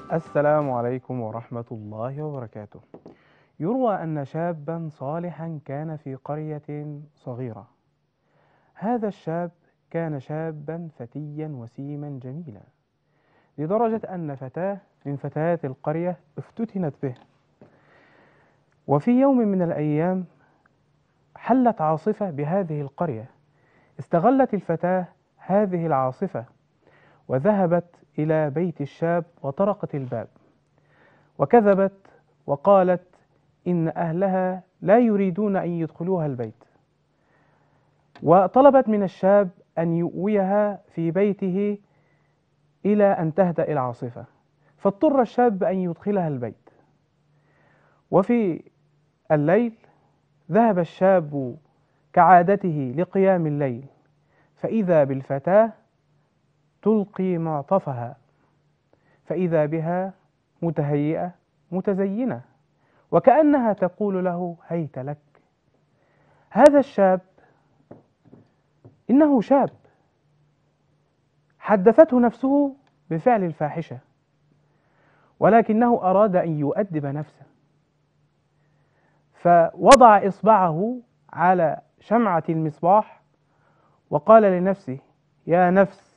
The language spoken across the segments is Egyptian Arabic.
السلام عليكم ورحمة الله وبركاته. يروى أن شابا صالحا كان في قرية صغيرة. هذا الشاب كان شابا فتيا وسيما جميلا، لدرجة أن فتاة من فتيات القرية افتتنت به. وفي يوم من الأيام حلت عاصفة بهذه القرية. استغلت الفتاة هذه العاصفة وذهبت إلى بيت الشاب وطرقت الباب وكذبت وقالت إن أهلها لا يريدون أن يدخلوها البيت وطلبت من الشاب أن يؤويها في بيته إلى أن تهدأ العاصفة فاضطر الشاب أن يدخلها البيت وفي الليل ذهب الشاب كعادته لقيام الليل فإذا بالفتاة تلقي معطفها فإذا بها متهيئة متزينة وكأنها تقول له هيت لك هذا الشاب إنه شاب حدثته نفسه بفعل الفاحشة ولكنه أراد أن يؤدب نفسه فوضع إصبعه على شمعة المصباح وقال لنفسه يا نفس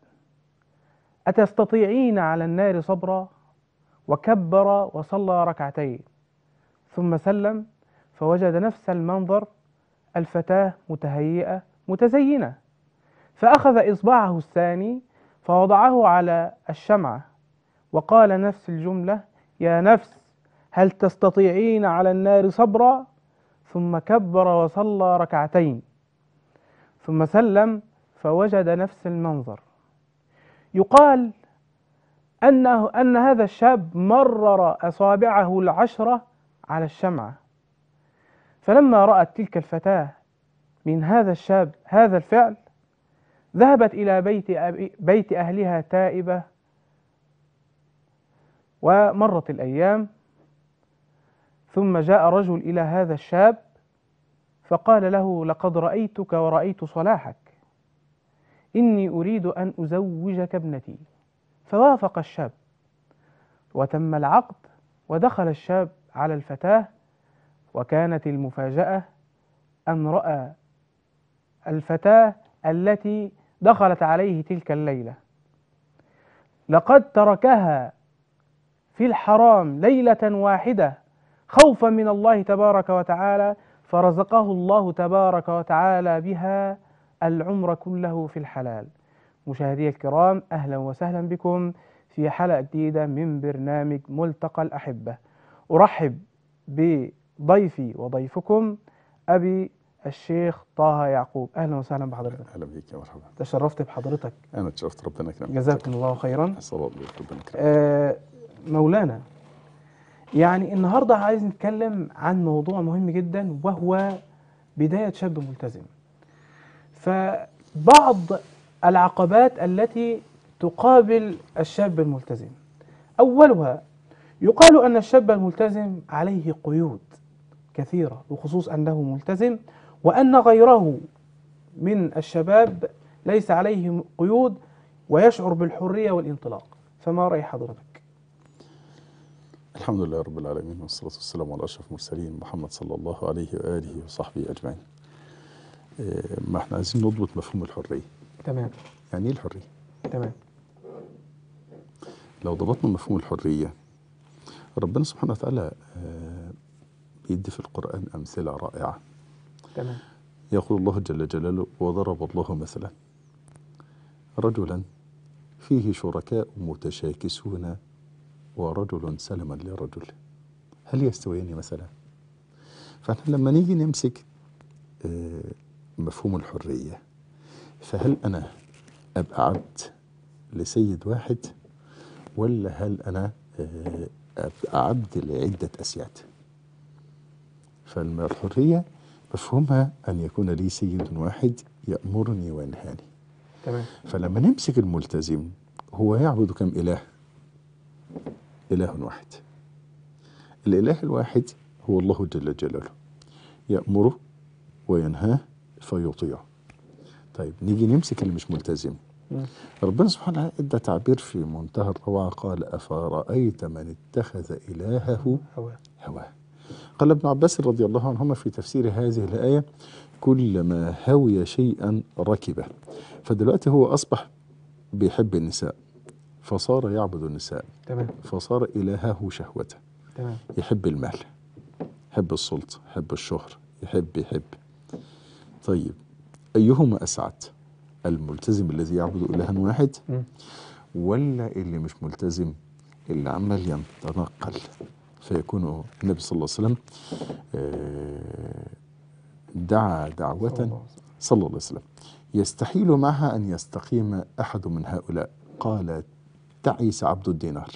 أتستطيعين على النار صبرا وكبر وصلى ركعتين ثم سلم فوجد نفس المنظر الفتاة متهيئة متزينة فأخذ إصبعه الثاني فوضعه على الشمعة وقال نفس الجملة يا نفس هل تستطيعين على النار صبرا ثم كبر وصلى ركعتين ثم سلم فوجد نفس المنظر يقال أنه أن هذا الشاب مرر أصابعه العشرة على الشمعة فلما رأت تلك الفتاة من هذا الشاب هذا الفعل ذهبت إلى بيت بيت أهلها تائبة ومرت الأيام ثم جاء رجل إلى هذا الشاب فقال له لقد رأيتك ورأيت صلاحك إني أريد أن أزوجك ابنتي فوافق الشاب وتم العقد ودخل الشاب على الفتاة وكانت المفاجأة أن رأى الفتاة التي دخلت عليه تلك الليلة لقد تركها في الحرام ليلة واحدة خوفا من الله تبارك وتعالى فرزقه الله تبارك وتعالى بها العمر كله في الحلال مشاهدي الكرام أهلا وسهلا بكم في حلقة جديدة من برنامج ملتقى الأحبة أرحب بضيفي وضيفكم أبي الشيخ طه يعقوب أهلا وسهلا بحضرتك اهلا بيك يا مرحبا تشرفت بحضرتك انا اتشرفت ربنا يكرمك جزاكم الله خيرا صلى الله عليه ربنا يكرمك آه مولانا يعني النهاردة عايز نتكلم عن موضوع مهم جدا وهو بداية شاب ملتزم فبعض العقبات التي تقابل الشاب الملتزم أولها يقال أن الشاب الملتزم عليه قيود كثيرة بخصوص أنه ملتزم وأن غيره من الشباب ليس عليه قيود ويشعر بالحرية والانطلاق فما رأي حضرتك؟ الحمد لله رب العالمين والصلاة والسلام على أشرف المرسلين محمد صلى الله عليه وآله وصحبه أجمعين إيه، ما احنا عايزين نضبط مفهوم الحرية تمام يعني ايه الحرية؟ تمام لو ضبطنا مفهوم الحرية ربنا سبحانه وتعالى آه، بيدي في القرآن أمثلة رائعة تمام يقول الله جل جلاله وضرب الله مثلا رجلا فيه شركاء متشاكسون ورجل سلما لرجل هل يستويان مثلا فاحنا لما نيجي نمسك آه، مفهوم الحرية فهل أنا أبقى عبد لسيد واحد ولا هل أنا آه، أبقى عبد لعدة أسياد فالحرية مفهومها أن يكون لي سيد واحد يأمرني وينهاني تمام فلما نمسك الملتزم هو يعبد كم إله إله واحد الإله الواحد هو الله جل جلاله يأمره وينهاه فيطيعه طيب نيجي نمسك اللي مش ملتزم مم. ربنا سبحانه وتعالى ادى تعبير في منتهى الروعه قال افرايت من اتخذ الهه هو هواه قال ابن عباس رضي الله عنهما في تفسير هذه الآية كلما هوي شيئا ركبه فدلوقتي هو أصبح بيحب النساء فصار يعبد النساء تمام فصار إلهه شهوته تمام يحب المال يحب السلطة يحب الشهرة يحب يحب طيب أيهما أسعد الملتزم الذي يعبد إلها واحد مم. ولا اللي مش ملتزم اللي عمال يتنقل فيكون النبي صلى الله عليه وسلم آه، دعا صلى دعوة الله عليه وسلم. صلى الله عليه وسلم يستحيل معها أن يستقيم أحد من هؤلاء قال تعيس عبد الدينار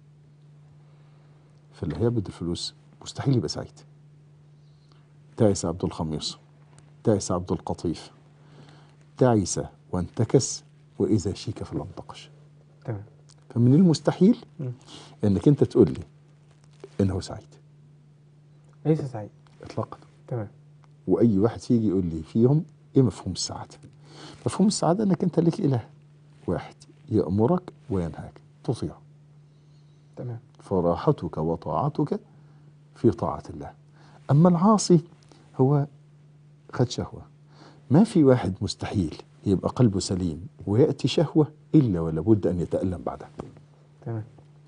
فاللي هيعبد الفلوس مستحيل يبقى سعيد تعس عبد الخميص تعس عبد القطيف تعس وانتكس وإذا شيك فلم انتقش تمام فمن المستحيل مم. انك انت تقول لي انه سعيد ليس سعيد اطلاقا تمام واي واحد يجي يقول لي فيهم ايه مفهوم السعاده مفهوم السعاده انك انت ليك اله واحد يامرك وينهاك تطيعه تمام فراحتك وطاعتك في طاعه الله اما العاصي هو خد شهوه ما في واحد مستحيل يبقى قلبه سليم وياتي شهوه الا ولابد ان يتالم بعدها تمام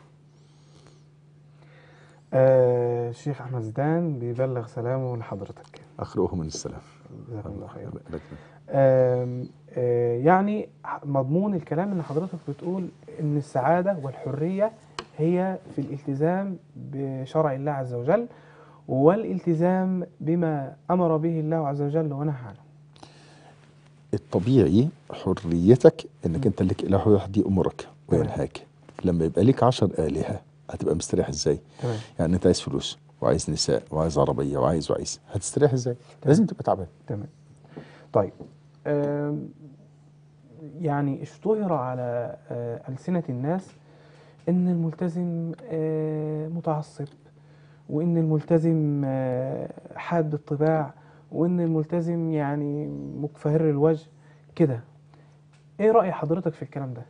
آه الشيخ احمد زيدان بيبلغ سلامه لحضرتك اخرجه من السلام جزاكم الله خيرا لك- آم، آه، يعني ح- مضمون الكلام ان حضرتك بتقول ان السعاده والحريه هي في الالتزام بشرع الله عز وجل والالتزام بما امر به الله عز وجل ونهى عنه الطبيعي حريتك انك انت لك اله واحد يامرك وينهاك لما يبقى ليك عشر الهه هتبقى مستريح ازاي تمام يعني انت عايز فلوس وعايز نساء وعايز عربيه وعايز وعايز هتستريح ازاي لازم تبقى تعبان تمام طيب آم، يعني اشتهر على آه، ألسنة الناس إن الملتزم آه، متعصب وإن الملتزم آه، حاد الطباع وإن الملتزم يعني مكفهر الوجه كده إيه رأي حضرتك في الكلام ده؟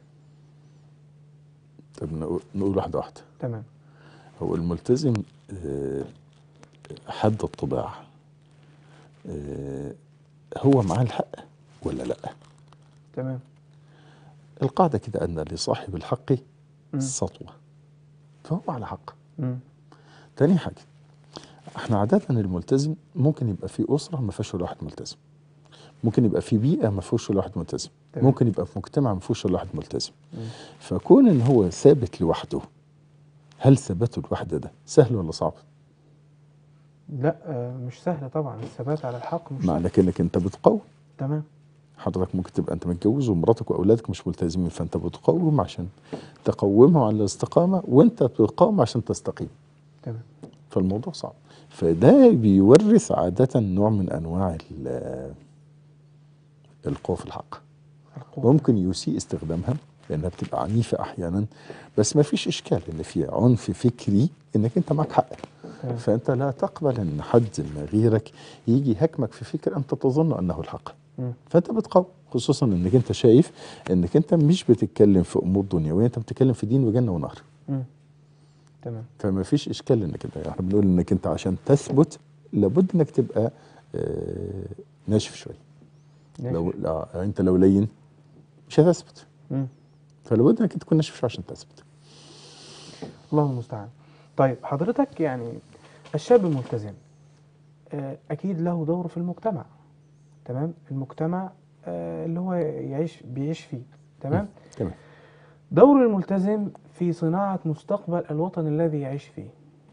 طب نقول, نقول واحده واحده تمام هو الملتزم آه، حد الطباع آه، هو معاه الحق ولا لا تمام القاعده كده ان لصاحب الحق مم. سطوه فهو على حق مم. تاني حاجة احنا عادة الملتزم ممكن يبقى في أسرة ما فيهاش ولا واحد ملتزم ممكن يبقى في بيئة ما فيهوش ولا واحد ملتزم تمام. ممكن يبقى في مجتمع ما فيهوش ولا واحد ملتزم مم. فكون ان هو ثابت لوحده هل ثباته لوحده ده سهل ولا صعب؟ لا آه، مش سهل طبعا الثبات على الحق مش سهل معنى انك انت بتقاوم تمام حضرتك ممكن تبقى انت متجوز ومراتك واولادك مش ملتزمين فانت بتقاوم عشان تقومهم على الاستقامة وانت بتقاوم عشان تستقيم تمام فالموضوع صعب فده بيورث عادة نوع من أنواع ال- القوة في الحق القوة ممكن يسيء استخدامها لأنها بتبقى عنيفة أحيانا بس ما فيش إشكال إن في عنف فكري إنك أنت معك حق تمام. فأنت لا تقبل إن حد ما غيرك يجي يهاجمك في فكر أنت تظن أنه الحق مم. فأنت بتقاوم خصوصا إنك أنت شايف إنك أنت مش بتتكلم في أمور دنيوية أنت بتتكلم في دين وجنة ونار مم. تمام فما فيش اشكال انك انت احنا بنقول انك انت عشان تثبت لابد انك تبقى آه، ناشف شويه لو ماشي. لا انت لو لين مش هتثبت مم. فلابد انك تكون ناشف شويه عشان تثبت الله المستعان طيب حضرتك يعني الشاب الملتزم آه، أكيد له دور في المجتمع تمام المجتمع آه، اللي هو يعيش بيعيش فيه تمام تمام دور الملتزم في صناعة مستقبل الوطن الذي يعيش فيه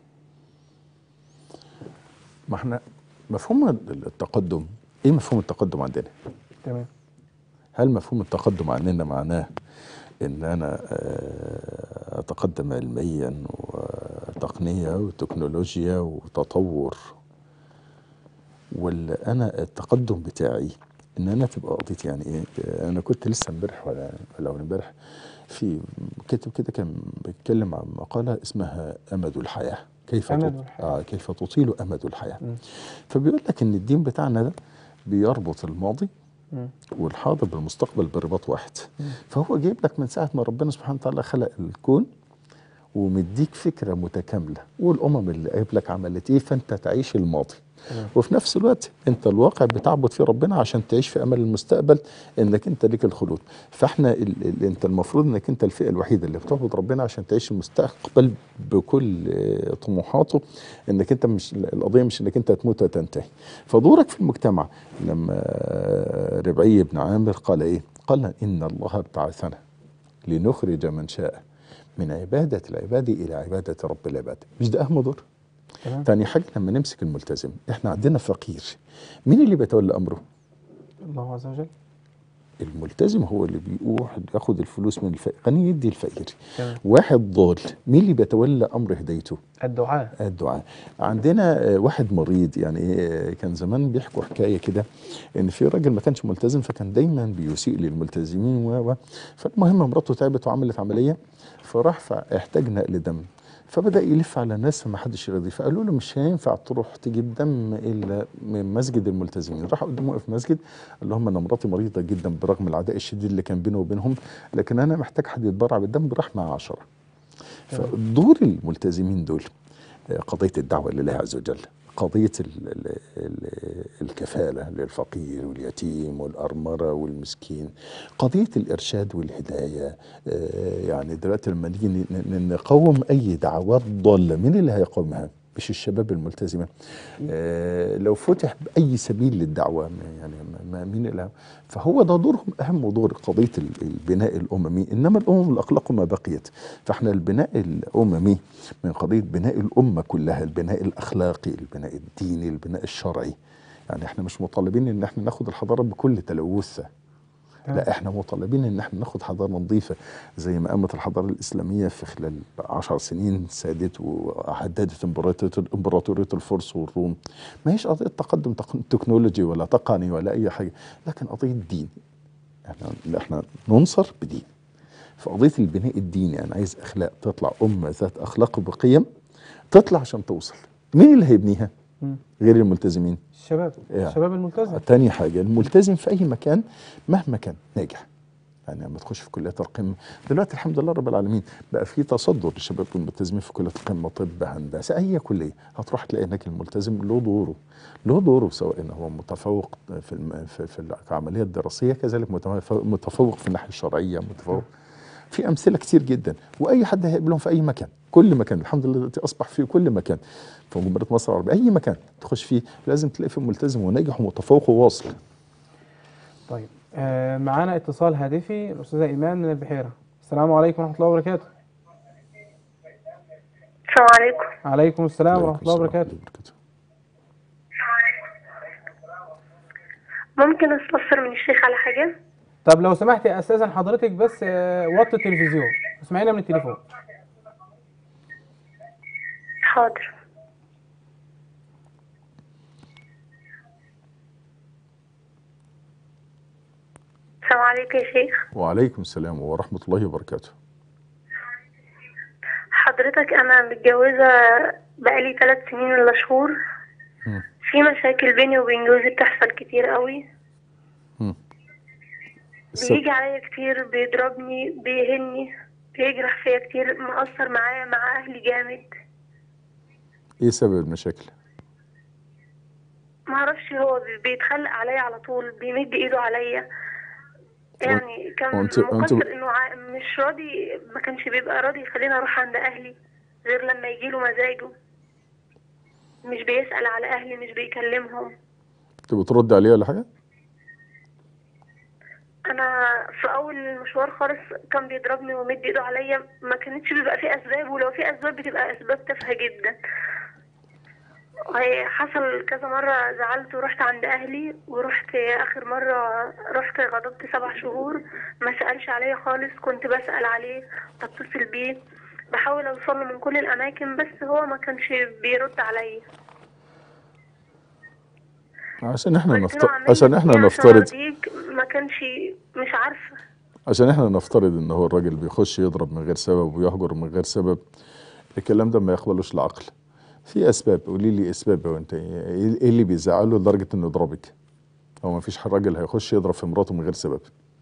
ما احنا مفهوم التقدم ايه مفهوم التقدم عندنا تمام هل مفهوم التقدم عندنا معناه ان انا آه، اتقدم علميا وتقنيه وتكنولوجيا وتطور ولا انا التقدم بتاعي ان انا تبقى قضيت يعني ايه انا كنت لسه امبارح ولا ولا أول امبارح في كاتب كده كان بيتكلم عن مقاله اسمها امد الحياه كيف أمد تط- الحياة. آه كيف تطيل امد الحياه مم. فبيقول لك ان الدين بتاعنا ده بيربط الماضي مم. والحاضر بالمستقبل برباط واحد فهو جايب لك من ساعه ما ربنا سبحانه وتعالى خلق الكون ومديك فكره متكامله والامم اللي قبلك عملت ايه فانت تعيش الماضي تمام. وفي نفس الوقت انت الواقع بتعبد فيه ربنا عشان تعيش في امل المستقبل انك انت ليك الخلود فاحنا ال ال انت المفروض انك انت الفئه الوحيده اللي بتعبد ربنا عشان تعيش المستقبل بكل آه، طموحاته انك انت مش القضيه مش انك انت تموت وتنتهي فدورك في المجتمع لما آه، ربعي بن عامر قال ايه قال ان الله ابتعثنا لنخرج من شاء من عبادة العباد إلى عبادة رب العباد مش ده أهم دور تمام تاني حاجة لما نمسك الملتزم احنا عندنا فقير مين اللي بيتولى أمره الله عز وجل الملتزم هو اللي بيروح ياخد الفلوس من الفقير غني يدي الفقير تمام واحد ضال مين اللي بيتولى أمر هدايته الدعاء الدعاء عندنا آه، واحد مريض يعني آه، كان زمان بيحكوا حكايه كده ان في راجل ما كانش ملتزم فكان دايما بيسيء للملتزمين و و فالمهم مراته تعبت وعملت عمليه فراح فاحتاج نقل دم فبدا يلف على الناس ما حدش راضي فقالوا له مش هينفع تروح تجيب دم الا من مسجد الملتزمين راح قدامه في مسجد قال لهم انا مراتي مريضه جدا برغم العداء الشديد اللي كان بينه وبينهم لكن انا محتاج حد يتبرع بالدم راح مع عشرة تمام. فدور الملتزمين دول قضية الدعوة لله عز وجل قضية ال ال ال الكفالة للفقير واليتيم والأرمرة والمسكين قضية الإرشاد والهداية آه، يعني دلوقتي لما نيجي ن- ن- نقوم أي دعوات ضالة مين اللي هيقومها؟ مش الشباب الملتزمة آه، لو فتح بأي سبيل للدعوة ما- يعني ما- ما مين اللي فهو ده دورهم أهم دور قضية ال- البناء الأممي إنما الأمم الأخلاق ما بقيت فإحنا البناء الأممي من قضية بناء الأمة كلها البناء الأخلاقي البناء الديني البناء الشرعي يعني احنا مش مطالبين ان احنا ناخد الحضاره بكل تلوثها تمام. لا احنا مطالبين ان احنا ناخد حضاره نظيفه زي ما قامت الحضاره الاسلاميه في خلال عشر سنين سادت وحددت امبراطوريه امبراطوريه الفرس والروم ما هيش قضيه تقدم تق- تكنولوجي ولا تقني ولا اي حاجه لكن قضيه دين احنا لا احنا ننصر بدين فقضيه البناء الديني انا عايز اخلاق تطلع امه ذات اخلاق وقيم تطلع عشان توصل مين اللي هيبنيها مم. غير الملتزمين الشباب يعني. الشباب الملتزم تاني حاجة الملتزم في أي مكان مهما كان ناجح يعني لما تخش في كليات القمة دلوقتي الحمد لله رب العالمين بقى في تصدر للشباب الملتزمين في كليات القمة طب هندسة أي كلية هتروح تلاقي هناك الملتزم له دوره له دوره سواء إن هو متفوق في الم... في, في العملية الدراسية كذلك متف- متفوق في الناحية الشرعية متفوق في أمثلة كتير جدا وأي حد هيقابلهم في أي مكان كل مكان الحمد لله دلوقتي أصبح في كل مكان في جمهورية مصر العربية أي مكان تخش فيه لازم تلاقي فيه ملتزم وناجح ومتفوق وواصل طيب آه معانا اتصال هاتفي الأستاذة إيمان من البحيرة السلام عليكم ورحمة الله وبركاته السلام عليكم عليكم السلام ورحمة الله عليكم وبركاته السلام ممكن استفسر من الشيخ على حاجة طب لو سمحتي أستاذن حضرتك بس آه وطي التلفزيون اسمعينا من التليفون حاضر السلام عليكم يا شيخ وعليكم السلام ورحمة الله وبركاته حضرتك انا متجوزة بقالي ثلاث سنين ولا شهور مم. في مشاكل بيني وبين جوزي بتحصل كتير قوي مم. السب- بيجي عليا كتير بيضربني بيهني بيجرح فيا كتير مأثر معايا مع اهلي جامد ايه سبب المشاكل؟ معرفش هو بي- بيتخلق عليا على طول بيمد ايده عليا يعني كان وأنت- وأنت- مقصر انه ع- مش راضي ما كانش بيبقى راضي يخليني اروح عند اهلي غير لما يجيله مزاجه مش بيسأل على اهلي مش بيكلمهم انت بترد عليه ولا حاجة؟ انا في اول المشوار خالص كان بيضربني ومد ايده عليا ما كانتش بيبقى في اسباب ولو في اسباب بتبقى اسباب تافهه جدا هي حصل كذا مرة زعلت ورحت عند أهلي ورحت آخر مرة رحت غضبت سبع شهور ما سألش عليا خالص كنت بسأل عليه بتصل بيه بحاول أوصل له من كل الأماكن بس هو ما كانش بيرد عليا عشان احنا قلت له نفترض أعمل عشان لك احنا إيه عشان نفترض أرضيك ما كانش مش عارفة عشان احنا نفترض ان هو الراجل بيخش يضرب من غير سبب ويهجر من غير سبب الكلام ده ما يقبلوش العقل في اسباب قولي لي اسباب وانت ايه إيه اللي بيزعله لدرجة انه يضربك هو ما فيش راجل هيخش يضرب في مراته من غير سبب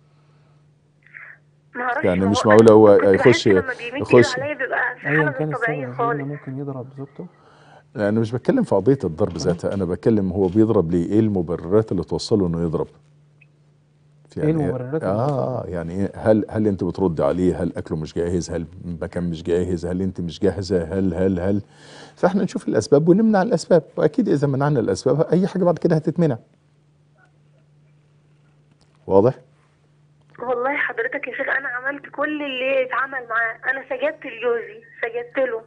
ما اعرفش يعني ما مش هو معقول أنا هو كنت بحس يخش- لما بيمد يخش- ايده عليا بيبقى في ايا حاله كان غير السبب طبيعيه يا خالص فندم ممكن يضرب زوجته انا مش بتكلم في قضيه الضرب ذاتها انا بتكلم هو بيضرب ليه ايه المبررات اللي توصله انه يضرب إيه المبررات اللي اه يعني إيه؟ هل هل انت بترد عليه هل اكله مش جاهز هل المكان مش جاهز هل انت مش جاهزه هل هل هل فاحنا نشوف الاسباب ونمنع الاسباب واكيد اذا منعنا الاسباب اي حاجه بعد كده هتتمنع واضح والله حضرتك يا شيخ انا عملت كل اللي اتعمل معاه انا سجدت لجوزي سجدت له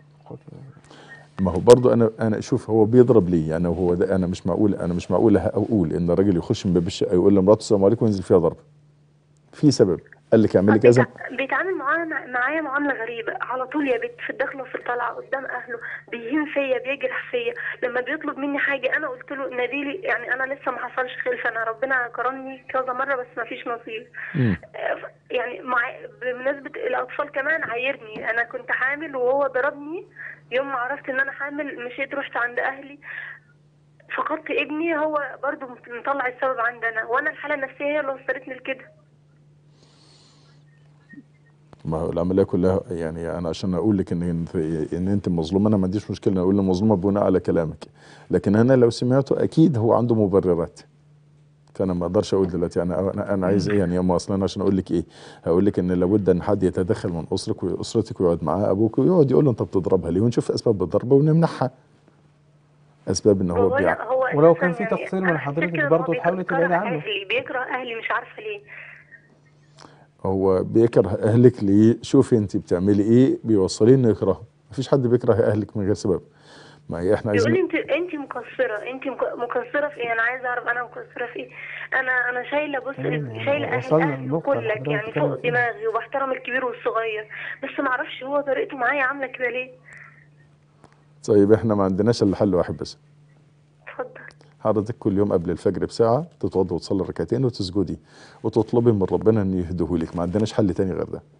ما هو برضه انا انا شوف هو بيضرب ليه يعني هو ده انا مش معقول انا مش معقول اقول ان الراجل يخش من باب الشقه يقول لمراته السلام عليكم وينزل فيها ضرب في سبب قال لك اعملي كذا بيتع- بيتعامل معايا معايا معامله غريبه على طول يا بنت في الدخله وفي الطلعه قدام اهله بيهين فيا بيجرح فيا لما بيطلب مني حاجه انا قلت له ناديلي يعني انا لسه ما حصلش خلف انا ربنا كرمني كذا مره بس ما فيش نصيب مم. يعني مع بمناسبه الاطفال كمان عايرني انا كنت حامل وهو ضربني يوم ما عرفت ان انا حامل مشيت رحت عند اهلي فقدت ابني هو برضو مطلع السبب عندنا وانا الحاله النفسيه هي اللي وصلتني لكده ما هو العمليه كلها يعني انا عشان اقول لك ان انت ان انت مظلومه انا ما عنديش مشكله أنا اقول إن مظلومه بناء على كلامك لكن انا لو سمعته اكيد هو عنده مبررات فانا ما اقدرش اقول دلوقتي انا انا, أنا عايز ايه يعني يا أما اصلا أنا عشان اقول لك ايه هقول لك ان لابد ان حد يتدخل من اسرك واسرتك ويقعد معاه ابوك ويقعد يقول له انت بتضربها ليه ونشوف اسباب الضرب ونمنعها اسباب ان هو هو بيع هو ولو أساساً كان في يعني تقصير من أنا حضرتك حسيت كده برضه إن هو تحاولي بيكره تبعدي عنه. اهلي بيكره اهلي مش عارفه ليه هو بيكره اهلك ليه شوفي انت بتعملي ايه بيوصليه انه يكرهه مفيش حد بيكره اهلك من غير سبب ما هي احنا بيقول لي عايزين انت انت مقصره انت مك- مقصره في ايه انا عايزه اعرف انا مقصره في ايه انا انا شايله بص تمام، شايله اهل وصلنا اهلي للنقطة اللي وكلك حضرتك يعني بتتكلم فوق فيها. دماغي وبحترم الكبير والصغير بس ما اعرفش هو طريقته معايا عامله كده ليه طيب احنا ما عندناش الا حل واحد بس اتفضل حضرتك كل يوم قبل الفجر بساعة تتوضى وتصلي ركعتين وتسجدي وتطلبي من ربنا ان يهدهولك ما عندناش حل تاني غير ده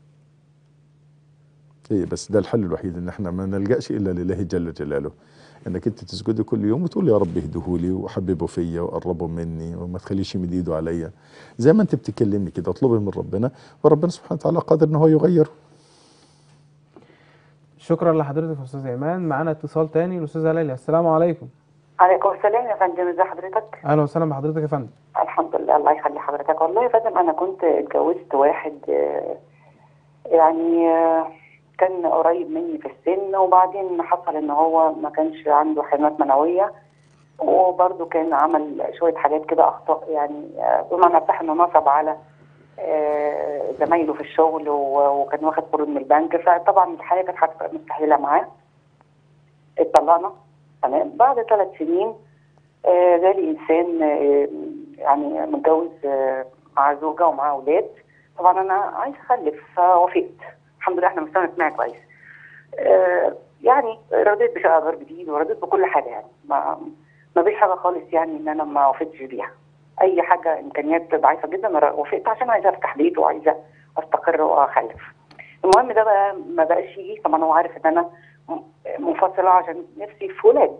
ايه بس ده الحل الوحيد ان احنا ما نلجأش الا لله جل جلاله انك انت تسجدي كل يوم وتقول يا رب اهدهولي وحببه فيا وقربه مني وما تخليش يمد ايده عليا زي ما انت بتتكلمي كده اطلبي من ربنا وربنا سبحانه وتعالى قادر ان هو يغيره شكرا لحضرتك يا استاذ ايمان معانا اتصال تاني الاستاذه ليلى السلام عليكم عليكم السلام يا فندم ازي حضرتك اهلا وسهلا بحضرتك يا فندم الحمد لله الله يخلي حضرتك والله يا فندم انا كنت اتجوزت واحد آه، يعني آه، كان قريب مني في السن وبعدين حصل ان هو ما كانش عنده حمامات منويه وبرده كان عمل شويه حاجات كده اخطاء يعني آه، بمعنى صح انه نصب على آه، زمايله في الشغل و- وكان واخد قروض من البنك فطبعا الحياه كانت هتبقى مستحيله معاه اتطلقنا تمام بعد ثلاث سنين آه، جالي انسان آه، يعني متجوز آه، مع زوجه ومعاه اولاد طبعا انا عايز اخلف فوافقت الحمد لله احنا مستوى اجتماعي كويس آه، يعني رضيت بشقه غير جديد ورضيت بكل حاجه يعني ما ما فيش حاجه خالص يعني ان انا ما وافقتش بيها اي حاجه امكانيات ضعيفه جدا انا وافقت عشان عايزه افتح بيت وعايزه استقر واخلف المهم ده بقى ما بقاش يجي طبعا هو عارف ان انا م- منفصله عشان نفسي في ولاد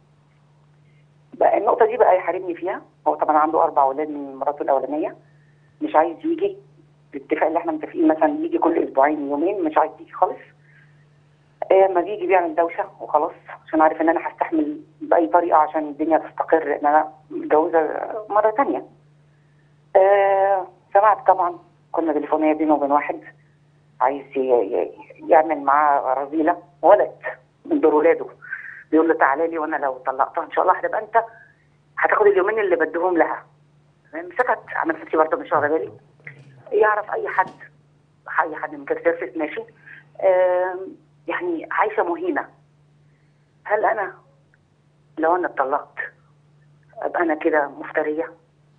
بقى النقطه دي بقى يحاربني فيها هو طبعا عنده اربع اولاد من مراته الاولانيه مش عايز يجي الاتفاق اللي احنا متفقين مثلا يجي كل اسبوعين يومين مش عايز يجي خالص آه، ما بيجي بيعمل دوشه وخلاص عشان عارف ان انا هستحمل باي طريقه عشان الدنيا تستقر ان انا متجوزه مره تانية آه سمعت طبعا كنا تليفونيه بينه وبين واحد عايز ي- ي- يعمل معاه رذيله ولد من دور ولاده بيقول له تعالى لي وانا لو طلقتها ان شاء الله هتبقى انت هتاخد اليومين اللي بديهم لها تمام؟ سكت عملت نفسي برضه مش واخده بالي يعرف اي حد اي حد من كده سيرفيس ماشي آم، يعني عايشه مهينه هل انا لو انا اتطلقت ابقى انا كده مفتريه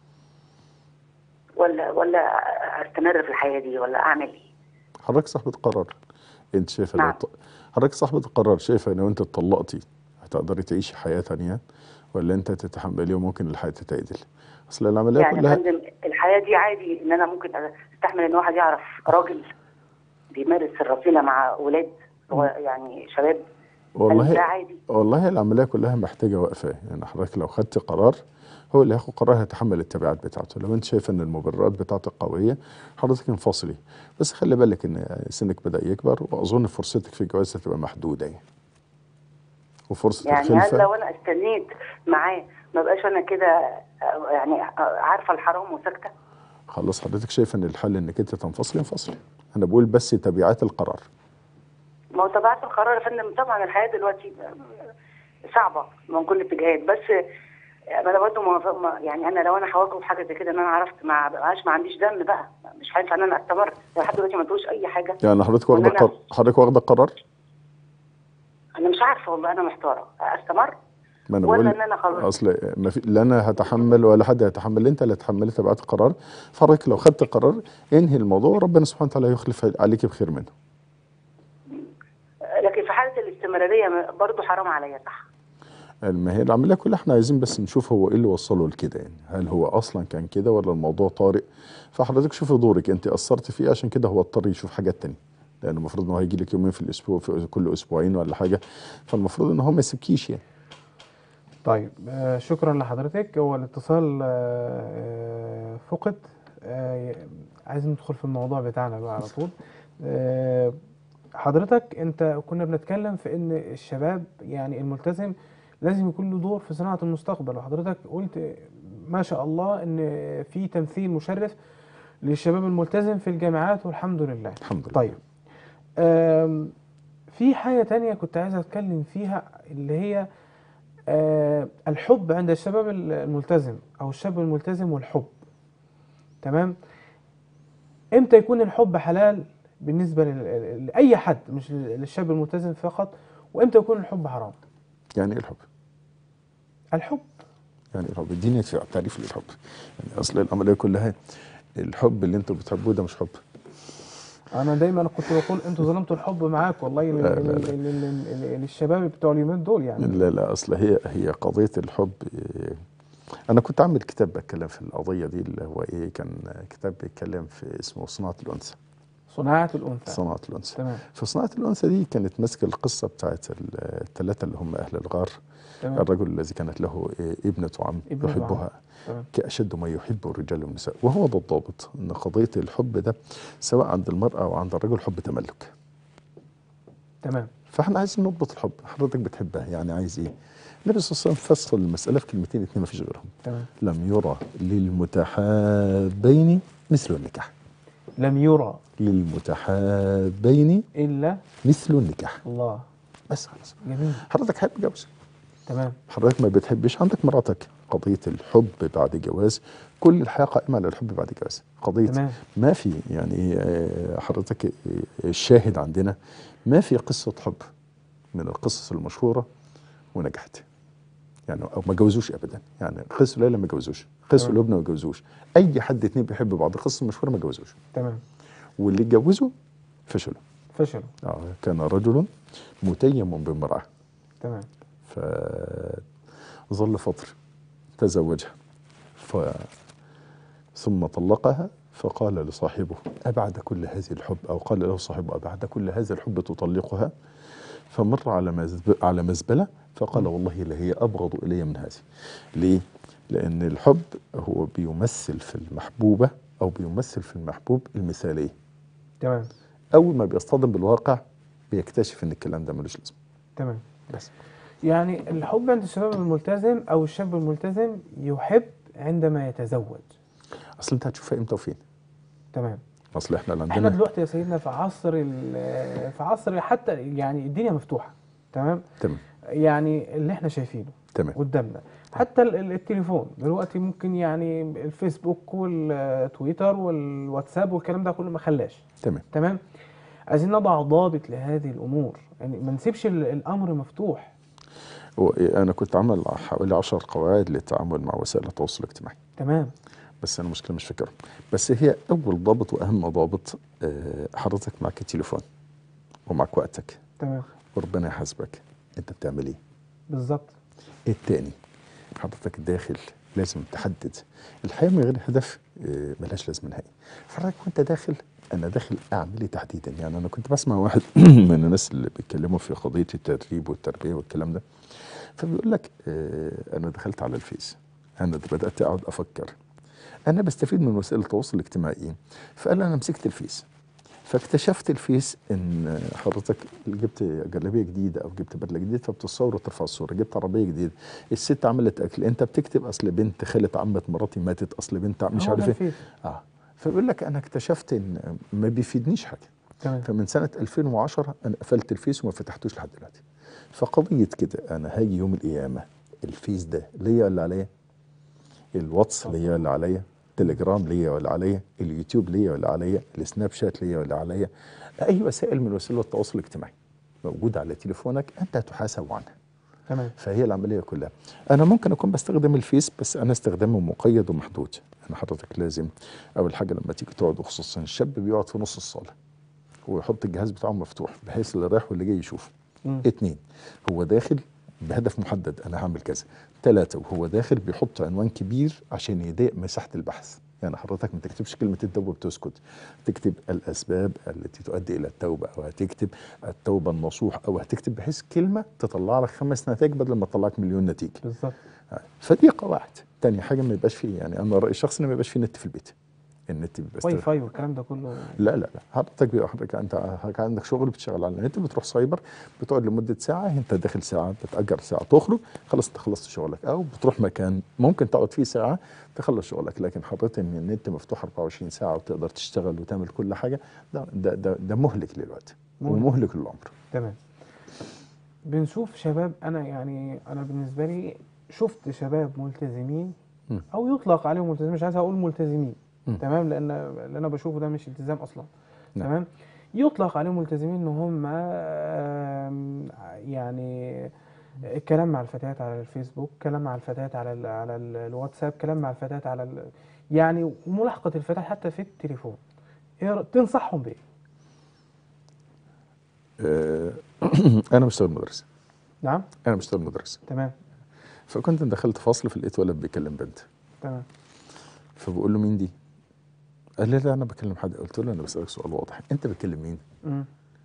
ولا ولا استمر في الحياه دي ولا اعمل ايه؟ حضرتك صاحبة قرار انت شايفه نعم. لو ط- حضرتك صاحبة القرار شايفه لو انت اتطلقتي هتقدري تعيشي حياه تانية ولا انت تتحملي وممكن الحياه تتعدل اصل العمليه يعني يا كلها فندم الحياه دي عادي ان انا ممكن استحمل ان واحد يعرف راجل بيمارس الرذيله مع ولاد هو يعني شباب هل ده والله عادي؟ والله العمليه كلها محتاجه وقفه يعني حضرتك لو خدت قرار هو اللي هياخد قرار هيتحمل التبعات بتاعته لو انت شايف ان المبررات بتاعتك قويه حضرتك انفصلي بس خلي بالك ان سنك بدا يكبر واظن فرصتك في الجواز هتبقى محدوده يعني وفرصه يعني هل الخلفه لو انا استنيت معاه ما بقاش انا كده آه، يعني آه، عارفه الحرام وساكته خلاص حضرتك شايف ان الحل انك انت تنفصلي انفصلي انا بقول بس تبعات القرار ما هو تبعت القرار يا فندم طبعا الحياه دلوقتي صعبه من كل الاتجاهات بس ما انا برضه ما- ما- يعني انا لو انا هواجهه بحاجه زي كده ان انا عرفت ما بقاش ما عنديش دم بقى مش هينفع ان انا استمر لحد دلوقتي ما تقولش اي حاجه يعني حضرتك واخده وأنا- قر... حضرتك واخده قرار انا مش عارفه والله انا محتاره استمر ما انا ولا بقول ان انا خلاص اصل ما في لا انا هتحمل ولا حد هيتحمل انت اللي هتحملي تبعات القرار فحضرتك لو خدت قرار انهي الموضوع ربنا سبحانه وتعالى يخلف عليك بخير منه لكن في حاله الاستمراريه برضه حرام عليا صح ما هي العمليه كلها احنا عايزين بس نشوف هو ايه اللي وصله لكده يعني هل هو اصلا كان كده ولا الموضوع طارئ فحضرتك شوفي دورك انت اثرت فيه عشان كده هو اضطر يشوف حاجات تانية لان المفروض ان هو هيجي لك يومين في الاسبوع في كل اسبوعين ولا حاجه فالمفروض ان هو ما يسيبكيش يعني طيب آه شكرا لحضرتك هو الاتصال آه آه، فقد آه عايزين ندخل في الموضوع بتاعنا بقى على طول آه حضرتك انت كنا بنتكلم في ان الشباب يعني الملتزم لازم يكون له دور في صناعة المستقبل وحضرتك قلت ما شاء الله ان في تمثيل مشرف للشباب الملتزم في الجامعات والحمد لله الحمد لله طيب آم، في حاجة تانية كنت عايز أتكلم فيها اللي هي آه، الحب عند الشباب الملتزم أو الشاب الملتزم والحب تمام إمتى يكون الحب حلال بالنسبة لل- لأي حد مش للشاب الملتزم فقط وإمتى يكون الحب حرام يعني ايه الحب؟ الحب يعني إيه الحب اديني تعريف للحب يعني اصل العمليه كلها الحب اللي انتوا بتحبوه ده مش حب أنا دايما كنت بقول أنتوا ظلمتوا الحب معاك والله لل- لا، لا، لا. لل- لل- لل- للشباب بتوع اليومين دول يعني لا لا اصل هي هي قضيه الحب إيه، انا كنت عامل كتاب بتكلم في القضيه دي اللي هو ايه كان كتاب بيتكلم في اسمه صناعه الانثى صناعة الأنثى صناعه الانثى تمام فصناعه الانثى دي كانت ماسكه القصه بتاعت الثلاثه اللي هم اهل الغار تمام الرجل الذي كانت له إيه، ابنه عم ابنة يحبها تمام كأشد ما يحب الرجال والنساء وهو ده الضابط ان قضيه الحب ده سواء عند المراه او عند الرجل حب تملك تمام فاحنا عايزين نضبط الحب حضرتك بتحبها يعني عايز ايه النبي صلى الله عليه وسلم فصل المساله في كلمتين اتنين ما فيش غيرهم تمام لم يرى للمتحابين مثل النكاح لم يرى للمتحابين إلا مثل النكاح الله بس خلاص جميل حضرتك حابب جوز تمام حضرتك ما بتحبش عندك مراتك قضية الحب بعد جواز كل الحياة قائمة على الحب بعد جواز قضية تمام ما في يعني آه، حضرتك آه، الشاهد عندنا ما في قصة حب من القصص المشهورة ونجحت يعني او ما جوزوش ابدا يعني قصة ليلى ما جوزوش قصة تمام. لبنى ما جوزوش اي حد اتنين بيحب بعض القصص المشهورة ما جوزوش تمام واللي اتجوزوا فشلوا فشلوا آه كان رجل متيم بامرأة تمام فظل فترة تزوجها ف ثم طلقها فقال لصاحبه أبعد كل هذه الحب أو قال له صاحبه أبعد كل هذا الحب تطلقها فمر على مزب... على مزبلة فقال والله لهي أبغض إلي من هذه ليه؟ لأن الحب هو بيمثل في المحبوبة أو بيمثل في المحبوب المثالية تمام أول ما بيصطدم بالواقع بيكتشف إن الكلام ده ملوش لازمة تمام بس يعني الحب عند الشباب الملتزم او الشاب الملتزم يحب عندما يتزوج أصل أنت هتشوفها إمتى وفين؟ تمام أصل إحنا اللي احنا عندنا دلوقتي يا سيدنا في عصر ال- في عصر حتى يعني الدنيا مفتوحه تمام تمام يعني اللي احنا شايفينه تمام قدامنا حتى ال- ال- التليفون دلوقتي ممكن يعني الفيسبوك والتويتر والواتساب والكلام ده كله ما خلاش تمام تمام عايزين نضع ضابط لهذه الامور يعني ما نسيبش ال- الامر مفتوح وانا كنت عامل حوالي 10 قواعد للتعامل مع وسائل التواصل الاجتماعي تمام بس انا مشكله مش فاكرهم بس هي اول ضابط واهم ضابط آه، حضرتك معك التليفون ومعك وقتك تمام وربنا يحاسبك انت بتعمل ايه بالظبط التاني حضرتك داخل لازم تحدد الحياه من غير هدف آه، ملهاش لازمه نهائي حضرتك وانت داخل انا داخل اعمل ايه تحديدا يعني انا كنت بسمع واحد من الناس اللي بيتكلموا في قضيه التدريب والتربيه والكلام ده فبيقول لك آه، انا دخلت على الفيس انا ده بدات اقعد افكر انا بستفيد من وسائل التواصل الاجتماعي فقال انا مسكت الفيس فاكتشفت الفيس ان حضرتك جبت جلابيه جديده او جبت بدله جديده فبتصور وترفع الصوره جبت عربيه جديده الست عملت اكل انت بتكتب اصل بنت خاله عمه مراتي ماتت اصل بنت عم- مش هو ده عارف ايه الفيس. اه فبيقول لك انا اكتشفت ان ما بيفيدنيش حاجه تمام فمن سنه 2010 انا قفلت الفيس وما فتحتوش لحد دلوقتي فقضيه كده انا هاجي يوم القيامه الفيس ده ليا ولا عليا الواتس ليا ولا عليا تليجرام ليا ولا عليا اليوتيوب ليا ولا عليا السناب شات ليا ولا عليا اي وسائل من وسائل التواصل الاجتماعي موجوده على تليفونك انت هتحاسب عنها تمام فهي العمليه كلها انا ممكن اكون بستخدم الفيس بس انا استخدامه مقيد ومحدود انا حضرتك لازم اول حاجه لما تيجي تقعد وخصوصا الشاب بيقعد في نص الصاله ويحط الجهاز بتاعه مفتوح بحيث اللي رايح واللي جاي يشوف مم. اتنين هو داخل بهدف محدد انا هعمل كذا ثلاثة وهو داخل بيحط عنوان كبير عشان يضيق مساحة البحث يعني حضرتك ما تكتبش كلمة التوبة وتسكت تكتب الأسباب التي تؤدي إلى التوبة أو هتكتب التوبة النصوح أو هتكتب بحيث كلمة تطلع لك خمس نتائج بدل ما تطلع لك مليون نتيجة بالظبط فدي قواعد تاني حاجة ما يبقاش فيه يعني أنا رأيي الشخصي إن ما يبقاش فيه نت في البيت النت بيبقى واي استخدام- فاي والكلام ده كله لا لا لا حضرتك بيبقى حضرتك انت حضرتك عندك شغل بتشتغل على النت بتروح سايبر بتقعد لمده ساعه انت داخل ساعه بتاجر ساعه تخرج خلاص انت خلصت شغلك او بتروح مكان ممكن تقعد فيه ساعه تخلص شغلك لكن حضرتك ان النت مفتوح 24 ساعه وتقدر تشتغل وتعمل كل حاجه ده ده ده, ده مهلك للوقت مهلك. ومهلك للعمر تمام بنشوف شباب انا يعني انا بالنسبه لي شفت شباب ملتزمين مم. او يطلق عليهم ملتزمين مش عايز اقول ملتزمين مم. تمام لان اللي انا بشوفه ده مش التزام اصلا نعم. تمام يطلق عليهم ملتزمين ان هم آم، يعني الكلام مع الفتيات على الفيسبوك كلام مع الفتيات على ال على ال الواتساب كلام مع الفتيات على ال يعني وملاحقه الفتيات حتى في التليفون إيه رأ- تنصحهم بايه آه انا بشتغل مدرس نعم انا بشتغل مدرس تمام فكنت دخلت فصل فلقيت ولد بيكلم بنت تمام فبقول له مين دي؟ قال لي لا انا بكلم حد قلت له انا بسالك سؤال واضح انت بتكلم مين؟ مم.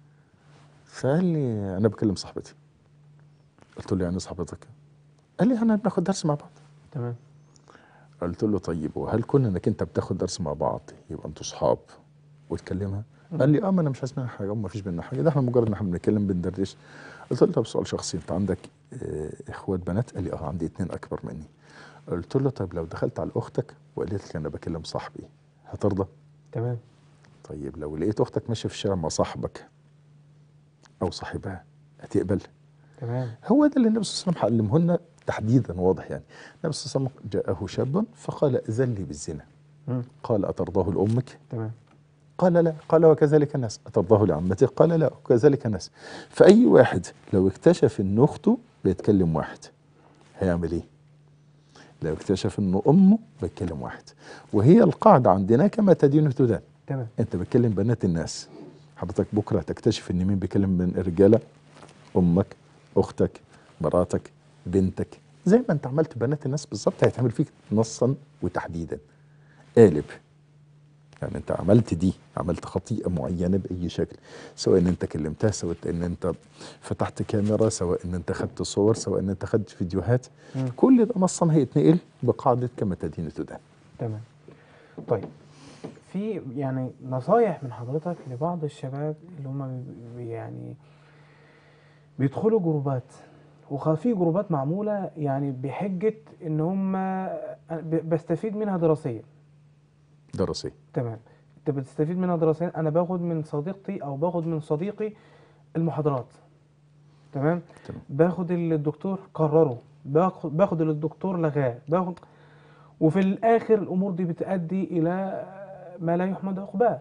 فقال لي انا بكلم صاحبتي قلت له يعني صاحبتك قال لي احنا بناخد درس مع بعض تمام قلت له طيب وهل كون انك انت بتاخد درس مع بعض يبقى انتوا صحاب وتكلمها قال لي اه ما انا مش عايز منها حاجه وما فيش بينا حاجه ده احنا مجرد ان احنا بنتكلم بندردش قلت له طب سؤال شخصي انت عندك اه اخوات بنات قال لي اه عندي اتنين اكبر مني قلت له طب لو دخلت على اختك وقالت لك انا بكلم صاحبي هترضى تمام طيب لو لقيت اختك ماشيه في الشارع مع صاحبك او صاحبها هتقبل تمام هو ده اللي النبي صلى الله عليه وسلم علمه لنا تحديدا واضح يعني النبي صلى الله عليه وسلم جاءه شاب فقال اذن لي بالزنا مم. قال اترضاه لامك تمام قال لا قال وكذلك الناس أترضاه لعمته قال لا وكذلك الناس فأي واحد لو اكتشف إن أخته بيتكلم واحد هيعمل إيه؟ لو اكتشف إن أمه بيتكلم واحد وهي القاعدة عندنا كما تدين تدان تمام أنت بتكلم بنات الناس حضرتك بكرة تكتشف إن مين بيكلم من الرجالة أمك أختك مراتك بنتك زي ما أنت عملت بنات الناس بالظبط هيتعمل فيك نصا وتحديدا قالب يعني انت عملت دي عملت خطيئه معينه باي شكل سواء ان انت كلمتها سواء ان انت فتحت كاميرا سواء ان انت خدت صور سواء ان انت خدت فيديوهات مم. كل ده نصا هيتنقل بقاعده كما تدين تدان تمام طيب في يعني نصايح من حضرتك لبعض الشباب اللي هم بي- يعني بيدخلوا جروبات وفي جروبات معمولة يعني بحجة ان هم ب- بستفيد منها دراسيا دراسيه تمام انت بتستفيد منها دراسيا انا باخد من صديقتي او باخد من صديقي المحاضرات تمام تمام. باخد اللي الدكتور قرره باخد باخد اللي الدكتور لغاه باخد وفي الاخر الامور دي بتؤدي الى ما لا يحمد عقباه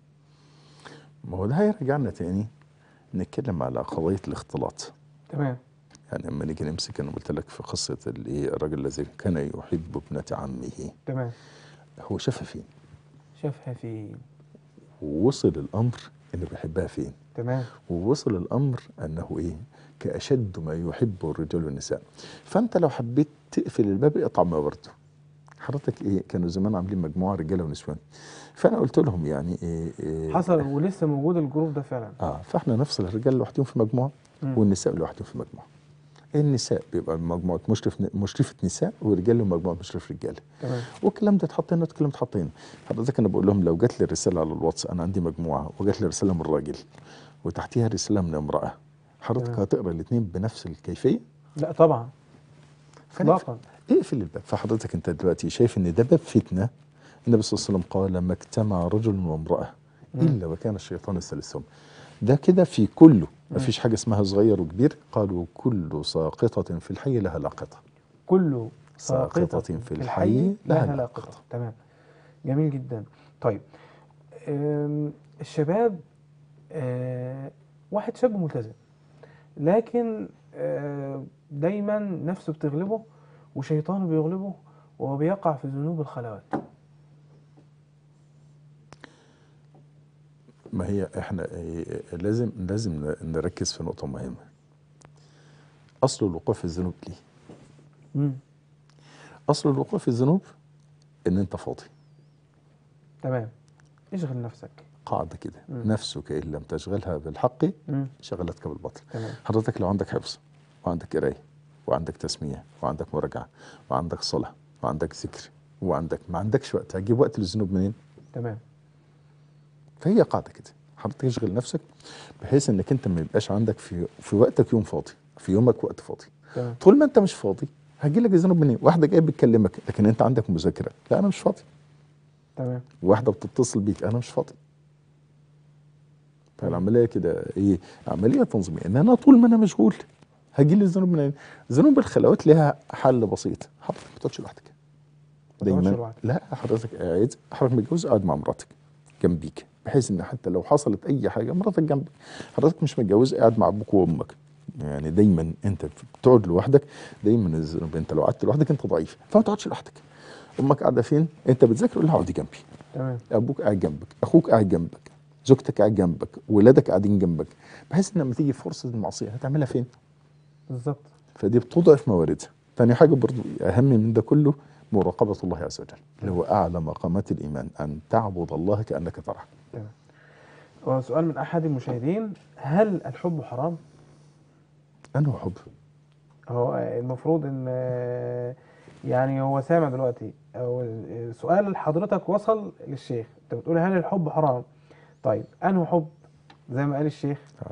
ما هو ده هيرجعنا تاني نتكلم على قضيه الاختلاط تمام يعني لما نيجي نمسك انا قلت لك في قصه الايه الراجل الذي كان يحب ابنه عمه تمام هو شافها فين شافها في ووصل الامر انه بيحبها فين تمام ووصل الامر انه ايه كاشد ما يحب الرجال والنساء فانت لو حبيت تقفل الباب اقطع ما برده حضرتك ايه كانوا زمان عاملين مجموعه رجاله ونسوان فانا قلت لهم يعني ايه, إيه حصل ولسه موجود الجروب ده فعلا اه فاحنا نفصل الرجال لوحدهم في مجموعه مم. والنساء لوحدهم في مجموعه النساء بيبقى مجموعه مشرف مشرفه نساء والرجال لهم مجموعه مشرف رجاله تمام والكلام ده اتحط هنا والكلام ده اتحط هنا حضرتك انا بقول لهم لو جات لي رساله على الواتس انا عندي مجموعه وجات لي رساله من راجل وتحتيها رساله من امراه حضرتك تمام. هتقرا الاثنين بنفس الكيفيه لا طبعا فأنا اطلاقا اقفل الباب فحضرتك انت دلوقتي شايف ان ده باب فتنه النبي صلى الله عليه وسلم قال ما اجتمع رجل وامراه مم. الا وكان الشيطان ثالثهم ده كده في كله ما مم. فيش حاجه اسمها صغير وكبير قالوا كل ساقطه في الحي لها لاقطه كل ساقطة ساقطة في الحي لها لاقطة. تمام جميل جدا طيب أم، الشباب آه، واحد شاب ملتزم لكن آه، دايما نفسه بتغلبه وشيطانه بيغلبه وهو بيقع في ذنوب الخلوات ما هي احنا إيه، لازم لازم ن- نركز في نقطه مهمه اصل الوقوع في الذنوب ليه مم. اصل الوقوع في الذنوب ان انت فاضي تمام اشغل نفسك قاعده كده مم. نفسك ان لم تشغلها بالحق مم. شغلتك بالباطل تمام حضرتك لو عندك حفظ وعندك قرايه وعندك تسميه وعندك مراجعه وعندك صلاه وعندك ذكر وعندك ما عندكش وقت هتجيب وقت للذنوب منين؟ تمام فهي قاعده كده حضرتك اشغل نفسك بحيث انك انت ما يبقاش عندك في في وقتك يوم فاضي في يومك وقت فاضي تمام طول ما انت مش فاضي هيجي لك الذنوب منين؟ واحده جايه بتكلمك لكن انت عندك مذاكره لا انا مش فاضي تمام واحده بتتصل بيك انا مش فاضي فالعمليه كده ايه عمليه تنظيميه ان انا طول ما انا مشغول هجي لي الذنوب منين؟ ذنوب الخلوات لها حل بسيط حضرتك ما تقعدش لوحدك ما تقعدش دايما لوحدك. لا حضرتك قاعد حضرتك متجوز قاعد مع مراتك جنبيك بحيث ان حتى لو حصلت اي حاجه مراتك جنبك حضرتك مش متجوز قاعد مع ابوك وامك يعني دايما انت بتقعد لوحدك دايما الذنوب انت لو قعدت لوحدك انت ضعيف فما تقعدش لوحدك امك قاعده فين انت بتذاكر قول لها اقعدي جنبي تمام ابوك قاعد جنبك اخوك قاعد جنبك زوجتك قاعد جنبك ولادك قاعدين جنبك بحيث ان لما تيجي فرصه المعصيه هتعملها فين بالظبط فدي بتضعف مواردها تاني حاجه برضو اهم من ده كله مراقبه الله عز وجل اللي هو اعلى مقامات الايمان ان تعبد الله كانك تراه تمام وسؤال من احد المشاهدين هل الحب حرام؟ انا حب هو المفروض ان يعني هو سامع دلوقتي او سؤال حضرتك وصل للشيخ انت بتقول هل الحب حرام طيب انه حب زي ما قال الشيخ آه.